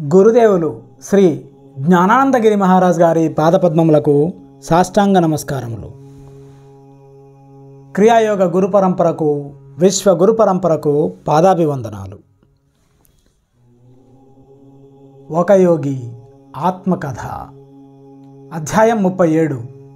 గురుదేవులు శ్రీ జ్ఞానానందగిరి మహారాజ్ గారి పాదపద్మములకు సాష్టాంగ నమస్కారములు క్రియాయోగ గురు పరంపరకు విశ్వ గురు పరంపరకు పాదాభివందనాలు ఒక యోగి ఆత్మకథ అధ్యాయం ముప్పై ఏడు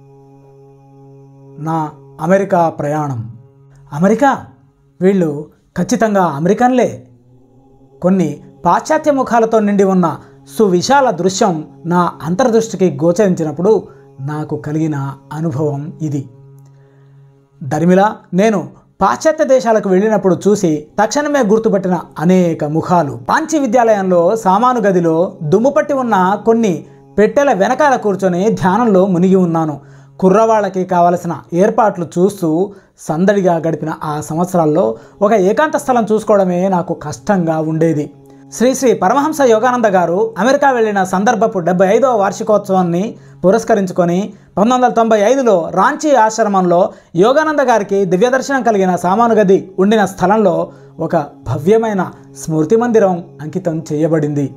నా అమెరికా ప్రయాణం అమెరికా వీళ్ళు ఖచ్చితంగా అమెరికన్లే కొన్ని పాశ్చాత్య ముఖాలతో నిండి ఉన్న సువిశాల దృశ్యం నా అంతర్దృష్టికి గోచరించినప్పుడు నాకు కలిగిన అనుభవం ఇది దరిమిలా నేను పాశ్చాత్య దేశాలకు వెళ్ళినప్పుడు చూసి తక్షణమే గుర్తుపట్టిన అనేక ముఖాలు పాంచి విద్యాలయంలో సామాను గదిలో దుమ్ముపట్టి ఉన్న కొన్ని పెట్టెల వెనకాల కూర్చొని ధ్యానంలో మునిగి ఉన్నాను కుర్రవాళ్ళకి కావలసిన ఏర్పాట్లు చూస్తూ సందడిగా గడిపిన ఆ సంవత్సరాల్లో ఒక ఏకాంత స్థలం చూసుకోవడమే నాకు కష్టంగా ఉండేది శ్రీ శ్రీ పరమహంస యోగానంద గారు అమెరికా వెళ్ళిన సందర్భపు డెబ్బై ఐదవ వార్షికోత్సవాన్ని పురస్కరించుకొని పంతొమ్మిది వందల తొంభై ఐదులో రాంచీ ఆశ్రమంలో యోగానంద గారికి దివ్యదర్శనం కలిగిన సామాను గది ఉండిన స్థలంలో ఒక భవ్యమైన స్మృతి మందిరం అంకితం చేయబడింది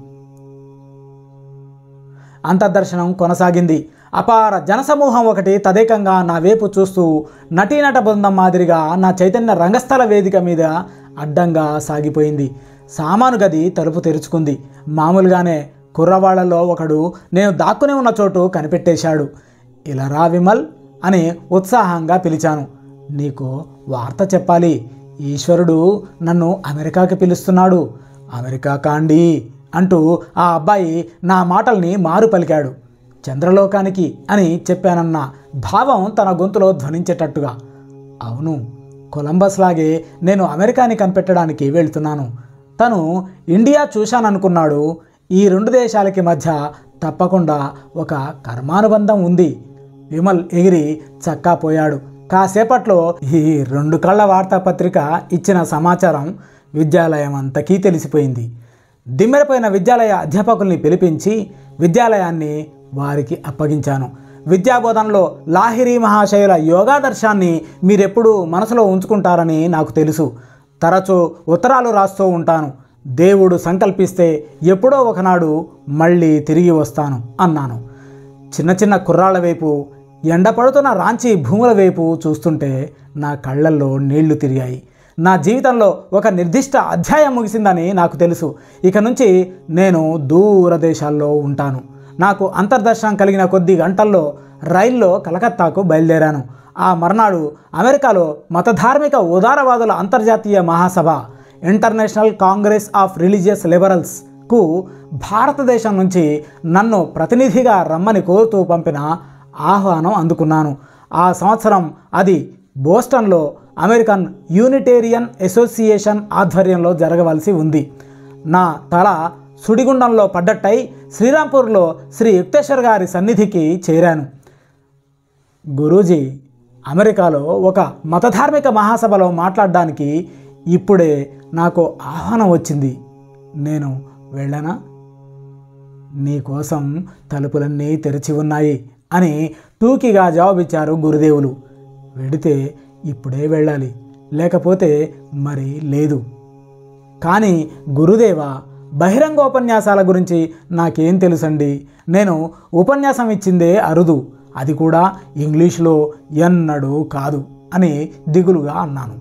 అంతర్దర్శనం కొనసాగింది అపార జనసమూహం ఒకటి తదేకంగా నా వైపు చూస్తూ నటీనట బృందం మాదిరిగా నా చైతన్య రంగస్థల వేదిక మీద అడ్డంగా సాగిపోయింది సామాను గది తలుపు తెరుచుకుంది మామూలుగానే కుర్రవాళ్లలో ఒకడు నేను దాక్కుని ఉన్న చోటు కనిపెట్టేశాడు ఇలా రా విమల్ అని ఉత్సాహంగా పిలిచాను నీకు వార్త చెప్పాలి ఈశ్వరుడు నన్ను అమెరికాకి పిలుస్తున్నాడు అమెరికా కాండి అంటూ ఆ అబ్బాయి నా మాటల్ని మారు పలికాడు చంద్రలోకానికి అని చెప్పానన్న భావం తన గొంతులో ధ్వనించేటట్టుగా అవును కొలంబస్ లాగే నేను అమెరికాని కనిపెట్టడానికి వెళ్తున్నాను తను ఇండియా చూశాననుకున్నాడు ఈ రెండు దేశాలకి మధ్య తప్పకుండా ఒక కర్మానుబంధం ఉంది విమల్ ఎగిరి చక్కా పోయాడు కాసేపట్లో ఈ రెండు కళ్ళ వార్తాపత్రిక ఇచ్చిన సమాచారం విద్యాలయం అంతకీ తెలిసిపోయింది దిమ్మెరపోయిన విద్యాలయ అధ్యాపకుల్ని పిలిపించి విద్యాలయాన్ని వారికి అప్పగించాను విద్యాబోధనలో లాహిరి మహాశయుల యోగాదర్శాన్ని మీరెప్పుడూ మనసులో ఉంచుకుంటారని నాకు తెలుసు తరచూ ఉత్తరాలు రాస్తూ ఉంటాను దేవుడు సంకల్పిస్తే ఎప్పుడో ఒకనాడు మళ్ళీ తిరిగి వస్తాను అన్నాను చిన్న చిన్న కుర్రాళ్ళ వైపు ఎండపడుతున్న రాంచి భూముల వైపు చూస్తుంటే నా కళ్ళల్లో నీళ్లు తిరిగాయి నా జీవితంలో ఒక నిర్దిష్ట అధ్యాయం ముగిసిందని నాకు తెలుసు ఇక నుంచి నేను దూర దేశాల్లో ఉంటాను నాకు అంతర్దర్శనం కలిగిన కొద్ది గంటల్లో రైల్లో కలకత్తాకు బయలుదేరాను ఆ మర్నాడు అమెరికాలో మతధార్మిక ఉదారవాదుల అంతర్జాతీయ మహాసభ ఇంటర్నేషనల్ కాంగ్రెస్ ఆఫ్ రిలీజియస్ లిబరల్స్కు భారతదేశం నుంచి నన్ను ప్రతినిధిగా రమ్మని కోరుతూ పంపిన ఆహ్వానం అందుకున్నాను ఆ సంవత్సరం అది బోస్టన్లో అమెరికన్ యూనిటేరియన్ అసోసియేషన్ ఆధ్వర్యంలో జరగవలసి ఉంది నా తల సుడిగుండంలో పడ్డట్టై శ్రీరాంపూర్లో శ్రీ యుక్తేశ్వర్ గారి సన్నిధికి చేరాను గురూజీ అమెరికాలో ఒక మతధార్మిక మహాసభలో మాట్లాడడానికి ఇప్పుడే నాకు ఆహ్వానం వచ్చింది నేను వెళ్ళనా నీకోసం తలుపులన్నీ తెరిచి ఉన్నాయి అని టూకీగా జవాబిచ్చారు గురుదేవులు వెడితే ఇప్పుడే వెళ్ళాలి లేకపోతే మరి లేదు కానీ గురుదేవ బహిరంగ ఉపన్యాసాల గురించి నాకేం తెలుసండి నేను ఉపన్యాసం ఇచ్చిందే అరుదు అది కూడా ఇంగ్లీష్లో ఎన్నడూ కాదు అని దిగులుగా అన్నాను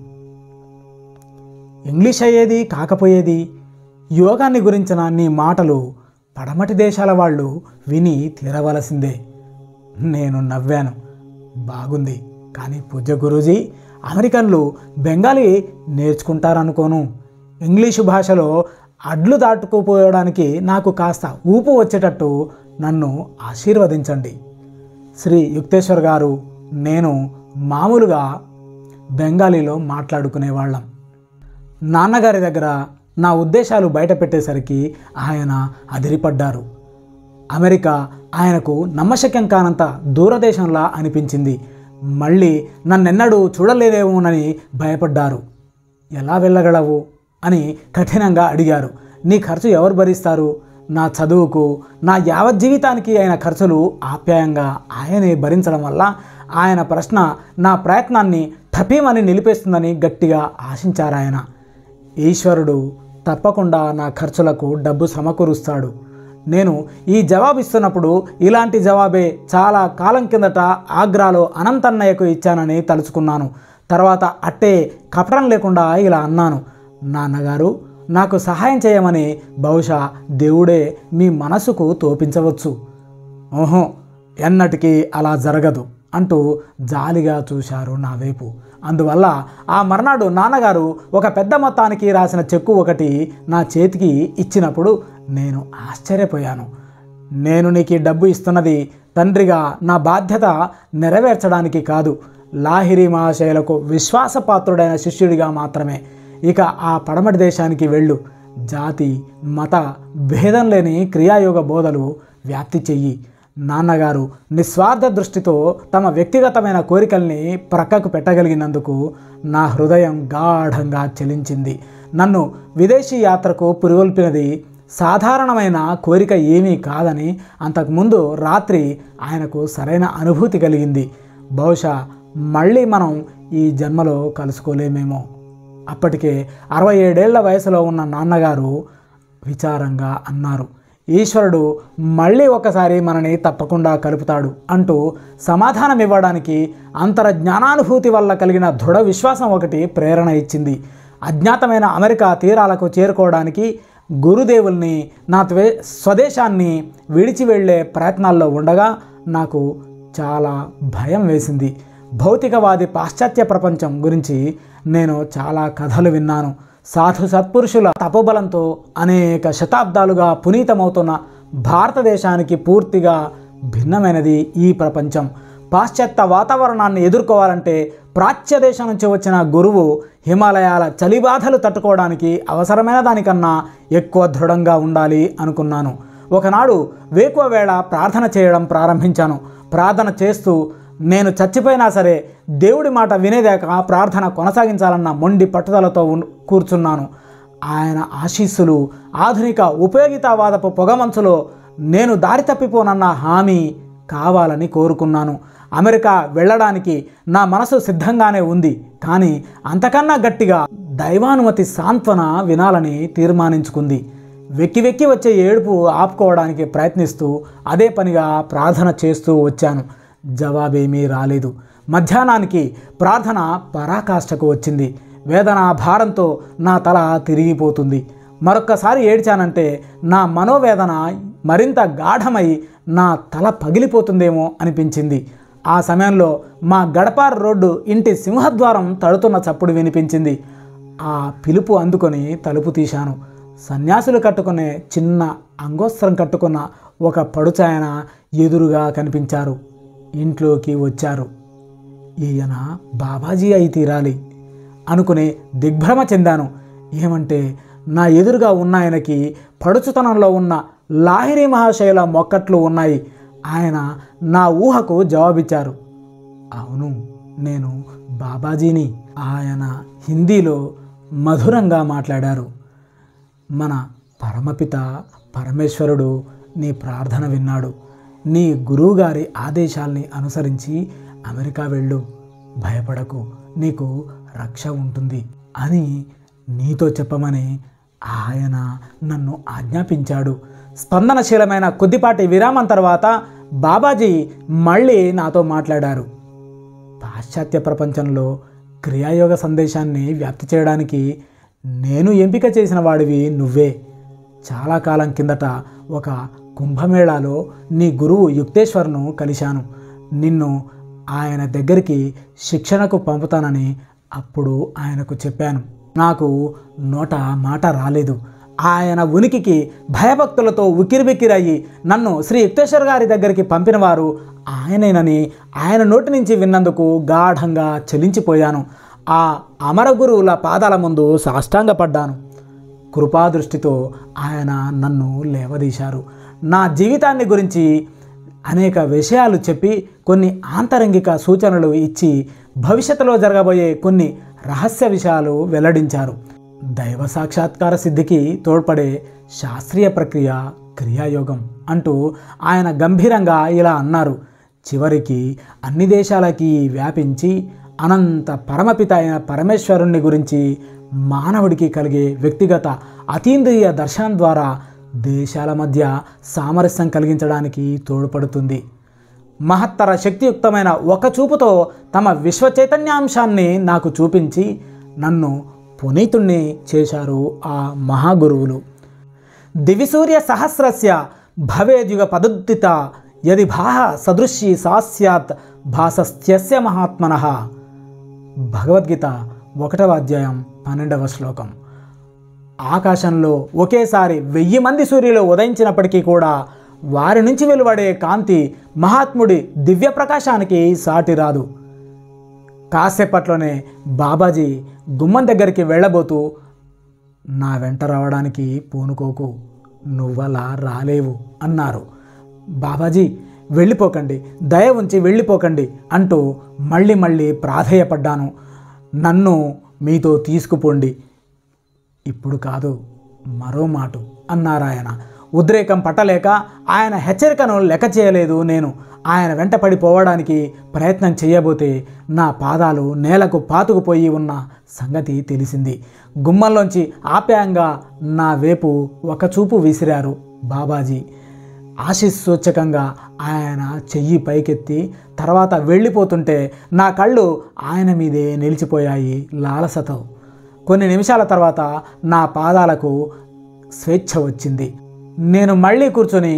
ఇంగ్లీష్ అయ్యేది కాకపోయేది యోగాన్ని గురించిన నీ మాటలు పడమటి దేశాల వాళ్ళు విని తీరవలసిందే నేను నవ్వాను బాగుంది కానీ పూజ్య గురూజీ అమెరికన్లు బెంగాలీ నేర్చుకుంటారనుకోను ఇంగ్లీషు భాషలో అడ్లు దాటుకుపోయడానికి నాకు కాస్త ఊపు వచ్చేటట్టు నన్ను ఆశీర్వదించండి శ్రీ యుక్తేశ్వర్ గారు నేను మామూలుగా బెంగాలీలో మాట్లాడుకునేవాళ్ళం నాన్నగారి దగ్గర నా ఉద్దేశాలు బయట పెట్టేసరికి ఆయన అదిరిపడ్డారు అమెరికా ఆయనకు నమ్మశక్యం కానంత దూరదేశంలా అనిపించింది మళ్ళీ నన్నెన్నడూ చూడలేదేమోనని భయపడ్డారు ఎలా వెళ్ళగలవు అని కఠినంగా అడిగారు నీ ఖర్చు ఎవరు భరిస్తారు నా చదువుకు నా యావత్ జీవితానికి అయిన ఖర్చులు ఆప్యాయంగా ఆయనే భరించడం వల్ల ఆయన ప్రశ్న నా ప్రయత్నాన్ని టపీమని నిలిపేస్తుందని గట్టిగా ఆశించారాయన ఈశ్వరుడు తప్పకుండా నా ఖర్చులకు డబ్బు సమకూరుస్తాడు నేను ఈ జవాబు ఇస్తున్నప్పుడు ఇలాంటి జవాబే చాలా కాలం కిందట ఆగ్రాలో అనంతన్నయ్యకు ఇచ్చానని తలుచుకున్నాను తర్వాత అట్టే కపటం లేకుండా ఇలా అన్నాను నాన్నగారు నాకు సహాయం చేయమని బహుశా దేవుడే మీ మనసుకు తోపించవచ్చు ఓహో ఎన్నటికీ అలా జరగదు అంటూ జాలిగా చూశారు నా వైపు అందువల్ల ఆ మర్నాడు నాన్నగారు ఒక పెద్ద మొత్తానికి రాసిన చెక్కు ఒకటి నా చేతికి ఇచ్చినప్పుడు నేను ఆశ్చర్యపోయాను నేను నీకు ఈ డబ్బు ఇస్తున్నది తండ్రిగా నా బాధ్యత నెరవేర్చడానికి కాదు లాహిరి మహాశయులకు విశ్వాసపాత్రుడైన శిష్యుడిగా మాత్రమే ఇక ఆ పడమటి దేశానికి వెళ్ళు జాతి మత భేదం లేని క్రియాయోగ బోధలు వ్యాప్తి చెయ్యి నాన్నగారు నిస్వార్థ దృష్టితో తమ వ్యక్తిగతమైన కోరికల్ని ప్రక్కకు పెట్టగలిగినందుకు నా హృదయం గాఢంగా చలించింది నన్ను విదేశీ యాత్రకు పురిగొల్పినది సాధారణమైన కోరిక ఏమీ కాదని అంతకుముందు రాత్రి ఆయనకు సరైన అనుభూతి కలిగింది బహుశా మళ్ళీ మనం ఈ జన్మలో కలుసుకోలేమేమో అప్పటికే అరవై ఏడేళ్ల వయసులో ఉన్న నాన్నగారు విచారంగా అన్నారు ఈశ్వరుడు మళ్ళీ ఒకసారి మనని తప్పకుండా కలుపుతాడు అంటూ సమాధానం ఇవ్వడానికి అంతర జ్ఞానానుభూతి వల్ల కలిగిన దృఢ విశ్వాసం ఒకటి ప్రేరణ ఇచ్చింది అజ్ఞాతమైన అమెరికా తీరాలకు చేరుకోవడానికి గురుదేవుల్ని నా త్వే స్వదేశాన్ని విడిచి వెళ్ళే ప్రయత్నాల్లో ఉండగా నాకు చాలా భయం వేసింది భౌతికవాది పాశ్చాత్య ప్రపంచం గురించి నేను చాలా కథలు విన్నాను సాధు సత్పురుషుల తపోబలంతో అనేక శతాబ్దాలుగా పునీతమవుతున్న భారతదేశానికి పూర్తిగా భిన్నమైనది ఈ ప్రపంచం పాశ్చాత్య వాతావరణాన్ని ఎదుర్కోవాలంటే ప్రాచ్య దేశం నుంచి వచ్చిన గురువు హిమాలయాల చలిబాధలు తట్టుకోవడానికి అవసరమైన దానికన్నా ఎక్కువ దృఢంగా ఉండాలి అనుకున్నాను ఒకనాడు వేకువ వేళ ప్రార్థన చేయడం ప్రారంభించాను ప్రార్థన చేస్తూ నేను చచ్చిపోయినా సరే దేవుడి మాట వినేదాక ప్రార్థన కొనసాగించాలన్న మొండి పట్టుదలతో ఉన్- కూర్చున్నాను ఆయన ఆశీస్సులు ఆధునిక ఉపయోగితావాదపు పొగమంచులో నేను దారి తప్పిపోనన్న హామీ కావాలని కోరుకున్నాను అమెరికా వెళ్ళడానికి నా మనసు సిద్ధంగానే ఉంది కానీ అంతకన్నా గట్టిగా దైవానుమతి సాంత్వన వినాలని తీర్మానించుకుంది వెక్కి వెక్కి వచ్చే ఏడుపు ఆపుకోవడానికి ప్రయత్నిస్తూ అదే పనిగా ప్రార్థన చేస్తూ వచ్చాను జవాబేమీ రాలేదు మధ్యాహ్నానికి ప్రార్థన పరాకాష్ఠకు వచ్చింది వేదన భారంతో నా తల తిరిగిపోతుంది మరొక్కసారి ఏడ్చానంటే నా మనోవేదన మరింత గాఢమై నా తల పగిలిపోతుందేమో అనిపించింది ఆ సమయంలో మా గడపార్ రోడ్డు ఇంటి సింహద్వారం తడుతున్న చప్పుడు వినిపించింది ఆ పిలుపు అందుకొని తలుపు తీశాను సన్యాసులు కట్టుకునే చిన్న అంగోస్త్రం కట్టుకున్న ఒక పడుచాయన ఎదురుగా కనిపించారు ఇంట్లోకి వచ్చారు ఈయన బాబాజీ అయి తీరాలి అనుకుని దిగ్భ్రమ చెందాను ఏమంటే నా ఎదురుగా ఉన్న ఆయనకి పడుచుతనంలో ఉన్న లాహిరి మహాశయుల మొక్కట్లు ఉన్నాయి ఆయన నా ఊహకు జవాబిచ్చారు అవును నేను బాబాజీని ఆయన హిందీలో మధురంగా మాట్లాడారు మన పరమపిత పరమేశ్వరుడు నీ ప్రార్థన విన్నాడు నీ గురువుగారి ఆదేశాల్ని అనుసరించి అమెరికా వెళ్ళు భయపడకు నీకు రక్ష ఉంటుంది అని నీతో చెప్పమని ఆయన నన్ను ఆజ్ఞాపించాడు స్పందనశీలమైన కొద్దిపాటి విరామం తర్వాత బాబాజీ మళ్ళీ నాతో మాట్లాడారు పాశ్చాత్య ప్రపంచంలో క్రియాయోగ సందేశాన్ని వ్యాప్తి చేయడానికి నేను ఎంపిక చేసిన వాడివి నువ్వే చాలా కాలం కిందట ఒక కుంభమేళాలో నీ గురువు యుక్తేశ్వర్ను కలిశాను నిన్ను ఆయన దగ్గరికి శిక్షణకు పంపుతానని అప్పుడు ఆయనకు చెప్పాను నాకు నోట మాట రాలేదు ఆయన ఉనికికి భయభక్తులతో ఉక్కిరిబిక్కిరయ్యి నన్ను శ్రీ యుక్తేశ్వర్ గారి దగ్గరికి పంపిన వారు ఆయనేనని ఆయన నోటి నుంచి విన్నందుకు గాఢంగా చలించిపోయాను ఆ అమరగురువుల పాదాల ముందు సాష్టాంగపడ్డాను కృపాదృష్టితో ఆయన నన్ను లేవదీశారు నా జీవితాన్ని గురించి అనేక విషయాలు చెప్పి కొన్ని ఆంతరంగిక సూచనలు ఇచ్చి భవిష్యత్తులో జరగబోయే కొన్ని రహస్య విషయాలు వెల్లడించారు దైవ సాక్షాత్కార సిద్ధికి తోడ్పడే శాస్త్రీయ ప్రక్రియ క్రియాయోగం అంటూ ఆయన గంభీరంగా ఇలా అన్నారు చివరికి అన్ని దేశాలకి వ్యాపించి అనంత పరమపిత అయిన పరమేశ్వరుణ్ణి గురించి మానవుడికి కలిగే వ్యక్తిగత అతీంద్రియ దర్శనం ద్వారా దేశాల మధ్య సామరస్యం కలిగించడానికి తోడ్పడుతుంది మహత్తర శక్తియుక్తమైన ఒక చూపుతో తమ విశ్వ చైతన్యాంశాన్ని నాకు చూపించి నన్ను పునీతుణ్ణి చేశారు ఆ మహాగురువులు దివిసూర్య సహస్రస్య భవేద్యుగ పదుద్దిత యది భాహ సదృశ్యీ సా స్యాత్ భాసస్త్యస్య మహాత్మన భగవద్గీత ఒకటవ అధ్యాయం పన్నెండవ శ్లోకం ఆకాశంలో ఒకేసారి వెయ్యి మంది సూర్యులు ఉదయించినప్పటికీ కూడా వారి నుంచి వెలువడే కాంతి మహాత్ముడి దివ్య ప్రకాశానికి సాటి రాదు కాసేపట్లోనే బాబాజీ గుమ్మం దగ్గరికి వెళ్ళబోతూ నా వెంట రావడానికి పూనుకోకు నువ్వలా రాలేవు అన్నారు బాబాజీ వెళ్ళిపోకండి దయ ఉంచి వెళ్ళిపోకండి అంటూ మళ్ళీ మళ్ళీ ప్రాధేయపడ్డాను నన్ను మీతో తీసుకుపోండి ఇప్పుడు కాదు మరో మాట అన్నారాయన ఉద్రేకం పట్టలేక ఆయన హెచ్చరికను లెక్క చేయలేదు నేను ఆయన వెంట పడిపోవడానికి ప్రయత్నం చేయబోతే నా పాదాలు నేలకు పాతుకుపోయి ఉన్న సంగతి తెలిసింది గుమ్మంలోంచి ఆప్యాయంగా నా వేపు ఒక చూపు విసిరారు బాబాజీ ఆశీస్సూచకంగా ఆయన చెయ్యి పైకెత్తి తర్వాత వెళ్ళిపోతుంటే నా కళ్ళు ఆయన మీదే నిలిచిపోయాయి లాలసతో కొన్ని నిమిషాల తర్వాత నా పాదాలకు స్వేచ్ఛ వచ్చింది నేను మళ్ళీ కూర్చొని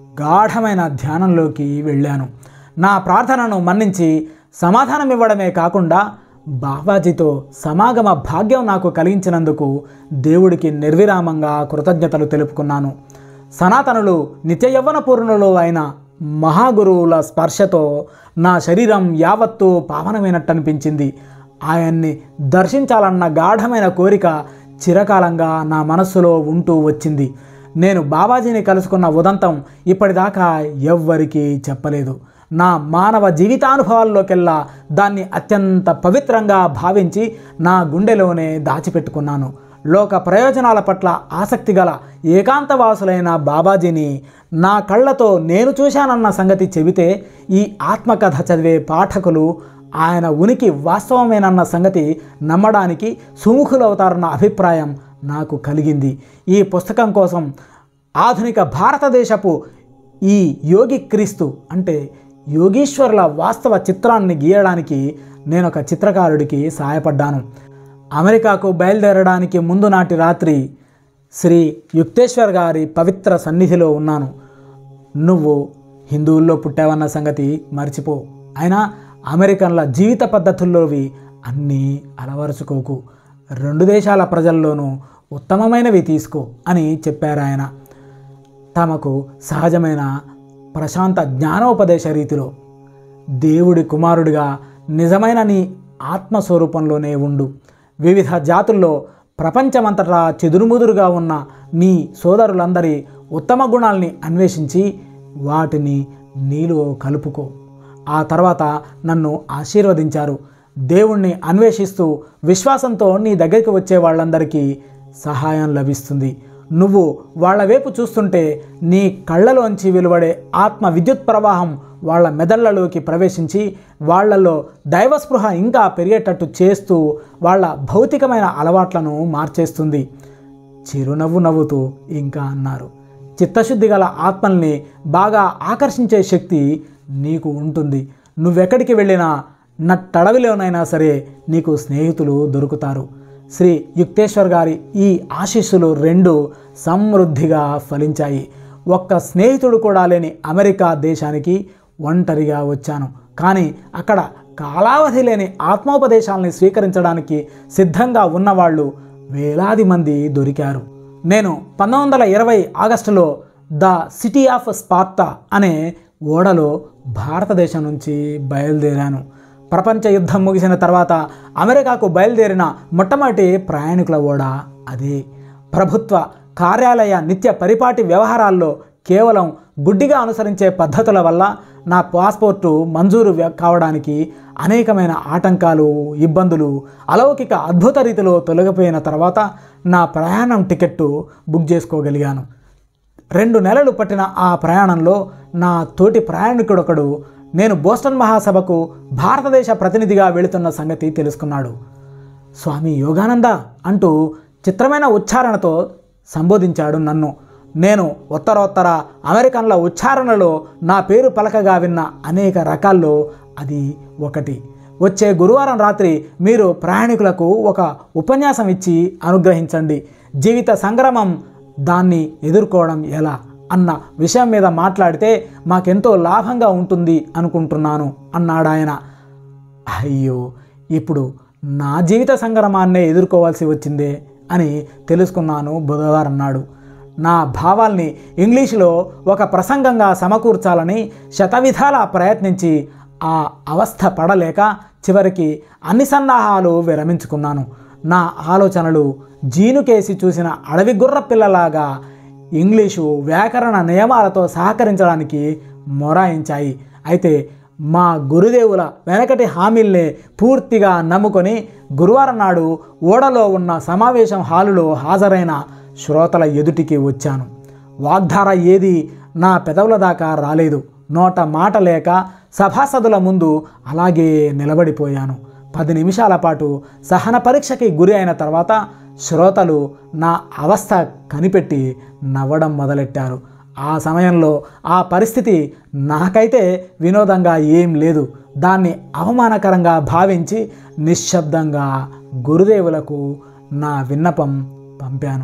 గాఢమైన ధ్యానంలోకి వెళ్ళాను నా ప్రార్థనను మన్నించి సమాధానం ఇవ్వడమే కాకుండా బాబాజీతో సమాగమ భాగ్యం నాకు కలిగించినందుకు దేవుడికి నిర్విరామంగా కృతజ్ఞతలు తెలుపుకున్నాను సనాతనులు నిత్య యవ్వన పూర్ణులు అయిన మహాగురువుల స్పర్శతో నా శరీరం యావత్తు పావనమైనట్టు అనిపించింది ఆయన్ని దర్శించాలన్న గాఢమైన కోరిక చిరకాలంగా నా మనస్సులో ఉంటూ వచ్చింది నేను బాబాజీని కలుసుకున్న ఉదంతం ఇప్పటిదాకా ఎవ్వరికీ చెప్పలేదు నా మానవ జీవితానుభవాల్లోకెల్లా దాన్ని అత్యంత పవిత్రంగా భావించి నా గుండెలోనే దాచిపెట్టుకున్నాను లోక ప్రయోజనాల పట్ల ఆసక్తి గల ఏకాంతవాసులైన బాబాజీని నా కళ్ళతో నేను చూశానన్న సంగతి చెబితే ఈ ఆత్మకథ చదివే పాఠకులు ఆయన ఉనికి వాస్తవమేనన్న సంగతి నమ్మడానికి సుముఖులవుతారన్న అభిప్రాయం నాకు కలిగింది ఈ పుస్తకం కోసం ఆధునిక భారతదేశపు ఈ యోగి క్రీస్తు అంటే యోగీశ్వరుల వాస్తవ చిత్రాన్ని గీయడానికి నేను ఒక చిత్రకారుడికి సహాయపడ్డాను అమెరికాకు బయలుదేరడానికి ముందు నాటి రాత్రి శ్రీ యుక్తేశ్వర్ గారి పవిత్ర సన్నిధిలో ఉన్నాను నువ్వు హిందువుల్లో పుట్టావన్న సంగతి మర్చిపో అయినా అమెరికన్ల జీవిత పద్ధతుల్లోవి అన్నీ అలవరుచుకోకు రెండు దేశాల ప్రజల్లోనూ ఉత్తమమైనవి తీసుకో అని చెప్పారు ఆయన తమకు సహజమైన ప్రశాంత జ్ఞానోపదేశ రీతిలో దేవుడి కుమారుడిగా నిజమైన నీ ఆత్మస్వరూపంలోనే ఉండు వివిధ జాతుల్లో ప్రపంచమంతటా చెదురుముదురుగా ఉన్న నీ సోదరులందరి ఉత్తమ గుణాల్ని అన్వేషించి వాటిని నీలో కలుపుకో ఆ తర్వాత నన్ను ఆశీర్వదించారు దేవుణ్ణి అన్వేషిస్తూ విశ్వాసంతో నీ దగ్గరికి వచ్చే వాళ్ళందరికీ సహాయం లభిస్తుంది నువ్వు వాళ్ళ వైపు చూస్తుంటే నీ కళ్ళలోంచి వెలువడే ఆత్మ విద్యుత్ ప్రవాహం వాళ్ళ మెదళ్లలోకి ప్రవేశించి వాళ్ళల్లో దైవస్పృహ ఇంకా పెరిగేటట్టు చేస్తూ వాళ్ళ భౌతికమైన అలవాట్లను మార్చేస్తుంది చిరునవ్వు నవ్వుతూ ఇంకా అన్నారు చిత్తశుద్ధి గల ఆత్మల్ని బాగా ఆకర్షించే శక్తి నీకు ఉంటుంది నువ్వెక్కడికి వెళ్ళినా నట్టడవిలోనైనా సరే నీకు స్నేహితులు దొరుకుతారు శ్రీ యుక్తేశ్వర్ గారి ఈ ఆశీస్సులు రెండు సమృద్ధిగా ఫలించాయి ఒక్క స్నేహితుడు కూడా లేని అమెరికా దేశానికి ఒంటరిగా వచ్చాను కానీ అక్కడ కాలావధి లేని ఆత్మోపదేశాలని స్వీకరించడానికి సిద్ధంగా ఉన్నవాళ్ళు వేలాది మంది దొరికారు నేను పంతొమ్మిది వందల ఇరవై ఆగస్టులో ద సిటీ ఆఫ్ స్పార్టా అనే ఓడలో భారతదేశం నుంచి బయలుదేరాను ప్రపంచ యుద్ధం ముగిసిన తర్వాత అమెరికాకు బయలుదేరిన మొట్టమొదటి ప్రయాణికుల ఓడ అదే ప్రభుత్వ కార్యాలయ నిత్య పరిపాటి వ్యవహారాల్లో కేవలం గుడ్డిగా అనుసరించే పద్ధతుల వల్ల నా పాస్పోర్టు మంజూరు వ్య- కావడానికి అనేకమైన ఆటంకాలు ఇబ్బందులు అలౌకిక అద్భుత రీతిలో తొలగిపోయిన తర్వాత నా ప్రయాణం టికెట్టు బుక్ చేసుకోగలిగాను రెండు నెలలు పట్టిన ఆ ప్రయాణంలో నా తోటి ప్రయాణికుడొకడు నేను బోస్టన్ మహాసభకు భారతదేశ ప్రతినిధిగా వెళుతున్న సంగతి తెలుసుకున్నాడు స్వామి యోగానంద అంటూ చిత్రమైన ఉచ్చారణతో సంబోధించాడు నన్ను నేను ఉత్తరోత్తర అమెరికన్ల ఉచ్చారణలో నా పేరు పలకగా విన్న అనేక రకాల్లో అది ఒకటి వచ్చే గురువారం రాత్రి మీరు ప్రయాణికులకు ఒక ఉపన్యాసం ఇచ్చి అనుగ్రహించండి జీవిత సంగ్రమం దాన్ని ఎదుర్కోవడం ఎలా అన్న విషయం మీద మాట్లాడితే మాకెంతో లాభంగా ఉంటుంది అనుకుంటున్నాను అన్నాడాయన అయ్యో ఇప్పుడు నా జీవిత సంగ్రమాన్నే ఎదుర్కోవాల్సి వచ్చిందే అని తెలుసుకున్నాను బుధవారం నాడు నా భావాల్ని ఇంగ్లీషులో ఒక ప్రసంగంగా సమకూర్చాలని శతవిధాలా ప్రయత్నించి ఆ అవస్థ పడలేక చివరికి అన్ని సన్నాహాలు విరమించుకున్నాను నా ఆలోచనలు జీనుకేసి చూసిన అడవి గుర్ర పిల్లలాగా ఇంగ్లీషు వ్యాకరణ నియమాలతో సహకరించడానికి మొరాయించాయి అయితే మా గురుదేవుల వెనకటి హామీల్ని పూర్తిగా నమ్ముకొని గురువారం నాడు ఓడలో ఉన్న సమావేశం హాలులో హాజరైన శ్రోతల ఎదుటికి వచ్చాను వాగ్ధార ఏది నా పెదవుల దాకా రాలేదు నోట మాట లేక సభాసదుల ముందు అలాగే నిలబడిపోయాను పది నిమిషాల పాటు సహన పరీక్షకి గురి అయిన తర్వాత శ్రోతలు నా అవస్థ కనిపెట్టి నవ్వడం మొదలెట్టారు ఆ సమయంలో ఆ పరిస్థితి నాకైతే వినోదంగా ఏం లేదు దాన్ని అవమానకరంగా భావించి నిశ్శబ్దంగా గురుదేవులకు నా విన్నపం పంపాను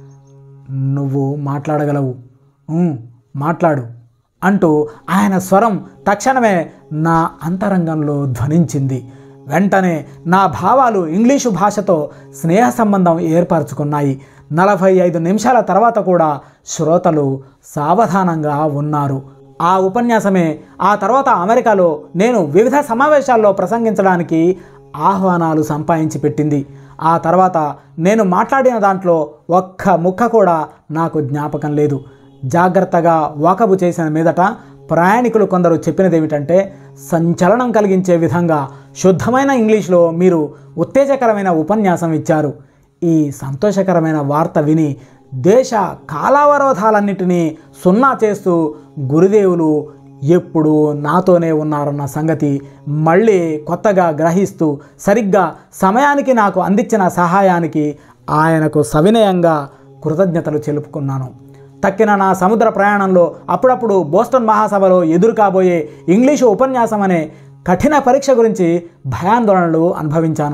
నువ్వు మాట్లాడగలవు "ఊ, మాట్లాడు అంటూ ఆయన స్వరం తక్షణమే నా అంతరంగంలో ధ్వనించింది వెంటనే నా భావాలు ఇంగ్లీషు భాషతో స్నేహ సంబంధం ఏర్పరచుకున్నాయి నలభై ఐదు నిమిషాల తర్వాత కూడా శ్రోతలు సావధానంగా ఉన్నారు ఆ ఉపన్యాసమే ఆ తర్వాత అమెరికాలో నేను వివిధ సమావేశాల్లో ప్రసంగించడానికి ఆహ్వానాలు సంపాదించి పెట్టింది ఆ తర్వాత నేను మాట్లాడిన దాంట్లో ఒక్క ముక్క కూడా నాకు జ్ఞాపకం లేదు జాగ్రత్తగా వాకబు చేసిన మీదట ప్రయాణికులు కొందరు చెప్పినది ఏమిటంటే సంచలనం కలిగించే విధంగా శుద్ధమైన ఇంగ్లీష్లో మీరు ఉత్తేజకరమైన ఉపన్యాసం ఇచ్చారు ఈ సంతోషకరమైన వార్త విని దేశ కాలావరోధాలన్నిటినీ సున్నా చేస్తూ గురుదేవులు ఎప్పుడు నాతోనే ఉన్నారన్న సంగతి మళ్ళీ కొత్తగా గ్రహిస్తూ సరిగ్గా సమయానికి నాకు అందించిన సహాయానికి ఆయనకు సవినయంగా కృతజ్ఞతలు తెలుపుకున్నాను తక్కిన నా సముద్ర ప్రయాణంలో అప్పుడప్పుడు బోస్టన్ మహాసభలో ఎదురు కాబోయే ఇంగ్లీషు ఉపన్యాసం అనే కఠిన పరీక్ష గురించి భయాందోళనలు అనుభవించాను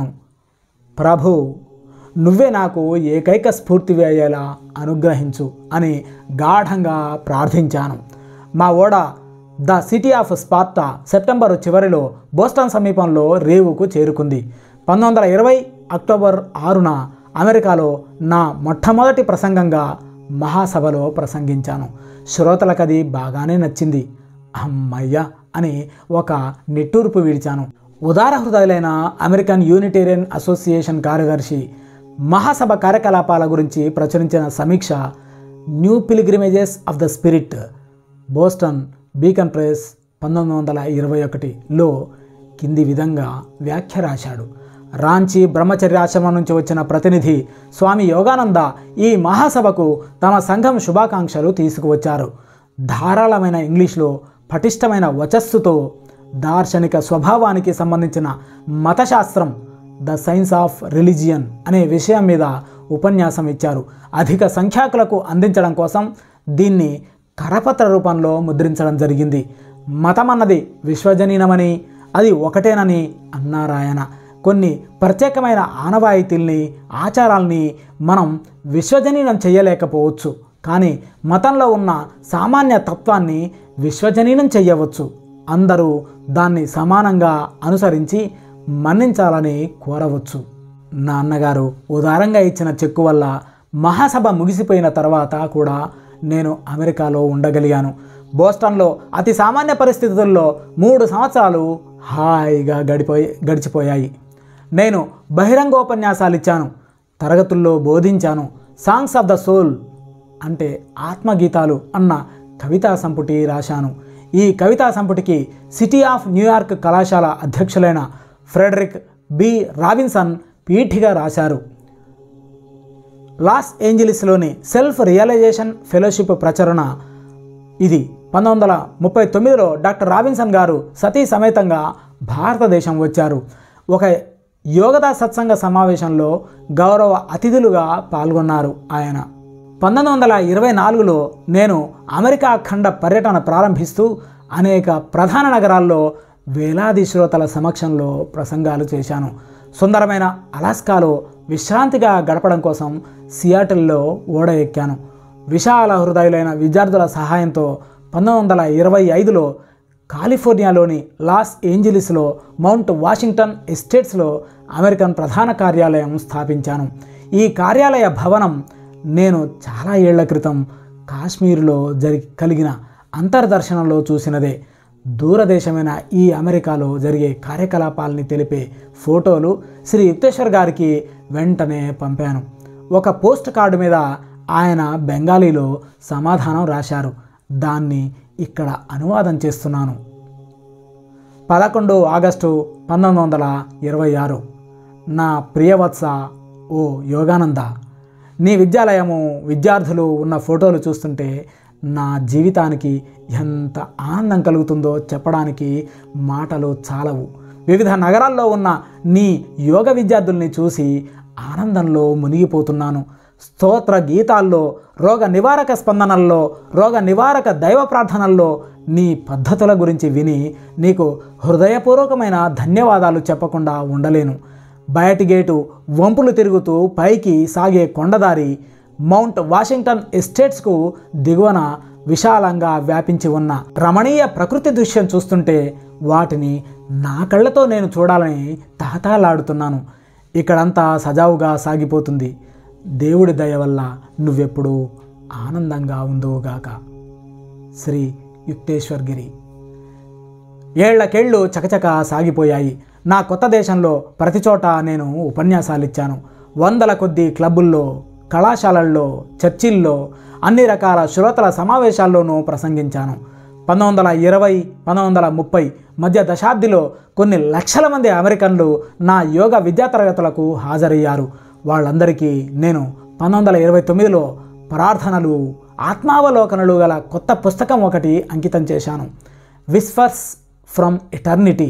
ప్రభు నువ్వే నాకు ఏకైక స్ఫూర్తివి అయ్యేలా అనుగ్రహించు అని గాఢంగా ప్రార్థించాను మా ఓడ the city of Sparta September చివరిలో బోస్టన్ సమీపంలో రేవుకు చేరుకుంది పంతొమ్మిది వందల ఇరవై అక్టోబర్ ఆరున అమెరికాలో నా మొట్టమొదటి ప్రసంగంగా మహాసభలో ప్రసంగించాను శ్రోతలకది బాగానే నచ్చింది అమ్మయ్య అని ఒక నిట్టూర్పు విడిచాను ఉదార హృదయులైన అమెరికన్ యూనిటేరియన్ అసోసియేషన్ కార్యదర్శి మహాసభ కార్యకలాపాల గురించి ప్రచురించిన సమీక్ష new pilgrimages of the spirit Boston Beacon press పంతొమ్మిది వందల ఇరవై ఒకటిలో కింది విధంగా వ్యాఖ్య రాశాడు రాంచీ బ్రహ్మచర్యాశ్రమం నుంచి వచ్చిన ప్రతినిధి స్వామి యోగానంద ఈ మహాసభకు తమ సంఘం శుభాకాంక్షలు తీసుకువచ్చారు ధారాళమైన ఇంగ్లీష్లో పటిష్టమైన వచస్సుతో దార్శనిక స్వభావానికి సంబంధించిన మతశాస్త్రం ద సైన్స్ ఆఫ్ రిలీజియన్ అనే విషయం మీద ఉపన్యాసం ఇచ్చారు అధిక సంఖ్యాకులకు అందించడం కోసం దీన్ని కరపత్ర రూపంలో ముద్రించడం జరిగింది మతం అన్నది విశ్వజనీనమని అది ఒకటేనని అన్నారాయన కొన్ని ప్రత్యేకమైన ఆనవాయితీల్ని ఆచారాల్ని మనం విశ్వజనీనం చేయలేకపోవచ్చు కానీ మతంలో ఉన్న సామాన్య తత్వాన్ని విశ్వజనీనం చేయవచ్చు అందరూ దాన్ని సమానంగా అనుసరించి మన్నించాలని కోరవచ్చు నా అన్నగారు ఉదారంగా ఇచ్చిన చెక్కు వల్ల మహాసభ ముగిసిపోయిన తర్వాత కూడా నేను అమెరికాలో ఉండగలిగాను బోస్టన్లో అతి సామాన్య పరిస్థితుల్లో మూడు సంవత్సరాలు హాయిగా గడిపోయి గడిచిపోయాయి నేను బహిరంగోపన్యాసాలు ఇచ్చాను తరగతుల్లో బోధించాను సాంగ్స్ ఆఫ్ ద సోల్ అంటే ఆత్మగీతాలు అన్న కవితా సంపుటి రాశాను ఈ కవితా సంపుటికి సిటీ ఆఫ్ న్యూయార్క్ కళాశాల అధ్యక్షులైన ఫ్రెడరిక్ బి రాబిన్సన్ పీఠిగా రాశారు లాస్ ఏంజలీస్లోని సెల్ఫ్ రియలైజేషన్ ఫెలోషిప్ ప్రచురణ ఇది పంతొమ్మిది వందల ముప్పై తొమ్మిదిలో డాక్టర్ రాబిన్సన్ గారు సతీ సమేతంగా భారతదేశం వచ్చారు ఒక యోగదా సత్సంగ సమావేశంలో గౌరవ అతిథులుగా పాల్గొన్నారు ఆయన పంతొమ్మిది వందల ఇరవై నాలుగులో నేను అమెరికా ఖండ పర్యటన ప్రారంభిస్తూ అనేక ప్రధాన నగరాల్లో వేలాది శ్రోతల సమక్షంలో ప్రసంగాలు చేశాను సుందరమైన అలాస్కాలో విశ్రాంతిగా గడపడం కోసం సియాటిల్లో ఓడ ఎక్కాను విశాల హృదయులైన విద్యార్థుల సహాయంతో పంతొమ్మిది వందల ఇరవై ఐదులో కాలిఫోర్నియాలోని లాస్ ఏంజలీస్లో మౌంట్ వాషింగ్టన్ ఎస్టేట్స్లో అమెరికన్ ప్రధాన కార్యాలయం స్థాపించాను ఈ కార్యాలయ భవనం నేను చాలా ఏళ్ల క్రితం కాశ్మీర్లో జరి కలిగిన అంతర్దర్శనంలో చూసినదే దూరదేశమైన ఈ అమెరికాలో జరిగే కార్యకలాపాలని తెలిపే ఫోటోలు శ్రీ యుక్తేశ్వర్ గారికి వెంటనే పంపాను ఒక పోస్ట్ కార్డు మీద ఆయన బెంగాలీలో సమాధానం రాశారు దాన్ని ఇక్కడ అనువాదం చేస్తున్నాను పదకొండు ఆగస్టు పంతొమ్మిది వందల ఇరవై ఆరు నా ప్రియవత్స ఓ యోగానంద నీ విద్యాలయము విద్యార్థులు ఉన్న ఫోటోలు చూస్తుంటే నా జీవితానికి ఎంత ఆనందం కలుగుతుందో చెప్పడానికి మాటలు చాలవు వివిధ నగరాల్లో ఉన్న నీ యోగ విద్యార్థుల్ని చూసి ఆనందంలో మునిగిపోతున్నాను స్తోత్ర గీతాల్లో రోగ నివారక స్పందనల్లో రోగ నివారక దైవ ప్రార్థనల్లో నీ పద్ధతుల గురించి విని నీకు హృదయపూర్వకమైన ధన్యవాదాలు చెప్పకుండా ఉండలేను బయటి గేటు వంపులు తిరుగుతూ పైకి సాగే కొండదారి మౌంట్ వాషింగ్టన్ ఎస్టేట్స్కు దిగువన విశాలంగా వ్యాపించి ఉన్న రమణీయ ప్రకృతి దృశ్యం చూస్తుంటే వాటిని నా కళ్ళతో నేను చూడాలని తహతహలాడుతున్నాను ఇక్కడంతా సజావుగా సాగిపోతుంది దేవుడి దయ వల్ల నువ్వెప్పుడు ఆనందంగా ఉందువుగాక శ్రీ యుక్తేశ్వర్ గిరి ఏళ్లకేళ్ళు చకచక సాగిపోయాయి నా కొత్త దేశంలో ప్రతి చోట నేను ఉపన్యాసాలిచ్చాను వందల కొద్ది క్లబ్బుల్లో కళాశాలల్లో చర్చిల్లో అన్ని రకాల శ్రోతల సమావేశాల్లోనూ ప్రసంగించాను పంతొమ్మిది వందల ఇరవై పంతొమ్మిది వందల ముప్పై మధ్య దశాబ్దిలో కొన్ని లక్షల మంది అమెరికన్లు నా యోగ విద్యా తరగతులకు హాజరయ్యారు వాళ్ళందరికీ నేను పంతొమ్మిది వందల ఇరవై తొమ్మిదిలో ప్రార్థనలు ఆత్మావలోకనలు గల కొత్త పుస్తకం ఒకటి అంకితం చేశాను విస్ఫర్స్ ఫ్రమ్ ఎటర్నిటీ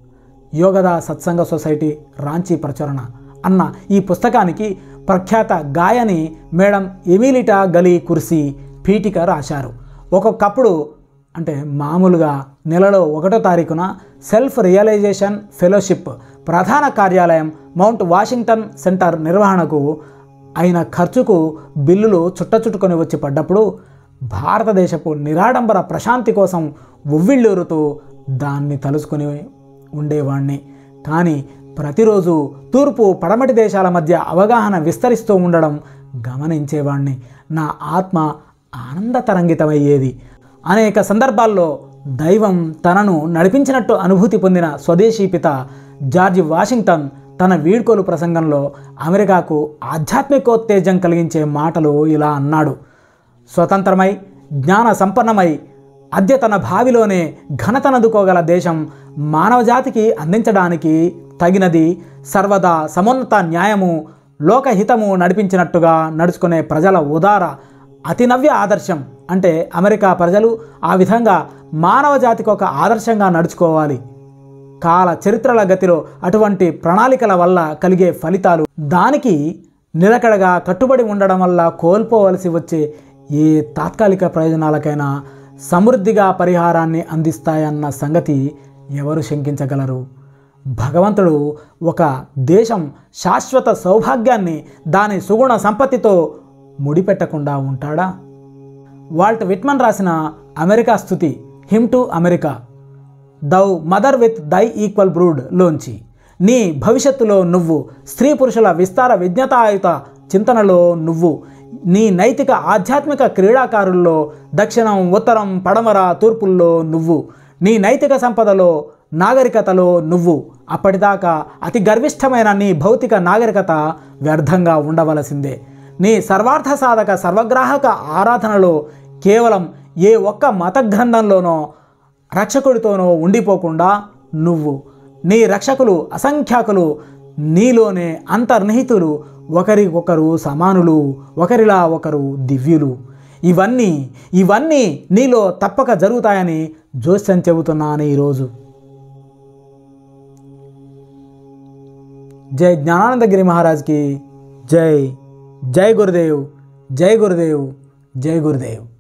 యోగదా సత్సంగ సొసైటీ రాంచీ ప్రచురణ అన్న ఈ పుస్తకానికి ప్రఖ్యాత గాయని మేడం ఎమిలిటా గలీ కుర్సీ పీఠిక రాశారు ఒక్కొక్కప్పుడు అంటే మామూలుగా నెలలో ఒకటో తారీఖున సెల్ఫ్ రియలైజేషన్ ఫెలోషిప్ ప్రధాన కార్యాలయం మౌంట్ వాషింగ్టన్ సెంటర్ నిర్వహణకు అయిన ఖర్చుకు బిల్లులు చుట్టచుట్టుకొని వచ్చి పడ్డప్పుడు భారతదేశపు నిరాడంబర ప్రశాంతి కోసం ఉవ్విళ్ళూరుతూ దాన్ని తలుసుకొని ఉండేవాణ్ణి కానీ ప్రతిరోజు తూర్పు పడమటి దేశాల మధ్య అవగాహన విస్తరిస్తూ ఉండడం గమనించేవాణ్ణి నా ఆత్మ ఆనందతరంగితమయ్యేది అనేక సందర్భాల్లో దైవం తనను నడిపించినట్టు అనుభూతి పొందిన స్వదేశీ పిత జార్జ్ వాషింగ్టన్ తన వీడ్కోలు ప్రసంగంలో అమెరికాకు ఆధ్యాత్మికోత్తేజం కలిగించే మాటలు ఇలా అన్నాడు స్వతంత్రమై జ్ఞాన సంపన్నమై అద్యతన భావిలోనే ఘనతనదుకోగల దేశం మానవజాతికి అందించడానికి తగినది సర్వదా సమున్నత న్యాయము లోకహితము నడిపించినట్టుగా నడుచుకునే ప్రజల ఉదార అతినవ్య ఆదర్శం అంటే అమెరికా ప్రజలు ఆ విధంగా మానవ జాతికి ఒక ఆదర్శంగా నడుచుకోవాలి కాల చరిత్రల గతిలో అటువంటి ప్రణాళికల వల్ల కలిగే ఫలితాలు దానికి నిలకడగా కట్టుబడి ఉండడం వల్ల కోల్పోవలసి వచ్చే ఏ తాత్కాలిక ప్రయోజనాలకైనా సమృద్ధిగా పరిహారాన్ని అందిస్తాయన్న సంగతి ఎవరు శంకించగలరు భగవంతుడు ఒక దేశం శాశ్వత సౌభాగ్యాన్ని దాని సుగుణ సంపత్తితో ముడిపెట్టకుండా ఉంటాడా వాల్ట్ విట్మన్ రాసిన అమెరికా స్థుతి hymn to America thou mother with thy equal brood లోంచి నీ భవిష్యత్తులో నువ్వు స్త్రీ పురుషుల విస్తార విజ్ఞతాయుత చింతనలో నువ్వు నీ నైతిక ఆధ్యాత్మిక క్రీడాకారుల్లో దక్షిణం ఉత్తరం పడమర తూర్పుల్లో నువ్వు నీ నైతిక సంపదలో నాగరికతలో నువ్వు అప్పటిదాకా అతి గర్విష్టమైన నీ భౌతిక నాగరికత వ్యర్థంగా ఉండవలసిందే నీ సర్వార్థ సాధక సర్వగ్రాహక ఆరాధనలో కేవలం ఏ ఒక్క మత గ్రంథంలోనో రక్షకుడితోనో ఉండిపోకుండా నువ్వు నీ రక్షకులు అసంఖ్యాకులు నీలోనే అంతర్నిహితులు ఒకరికొకరు సమానులు ఒకరిలా ఒకరు దివ్యులు ఇవన్నీ ఇవన్నీ నీలో తప్పక జరుగుతాయని జోస్యం చెబుతున్నాను ఈరోజు జై జ్ఞానానందగిరి మహారాజ్కి జై జై గురుదేవ్ జై గురుదేవ్ జై గురుదేవ్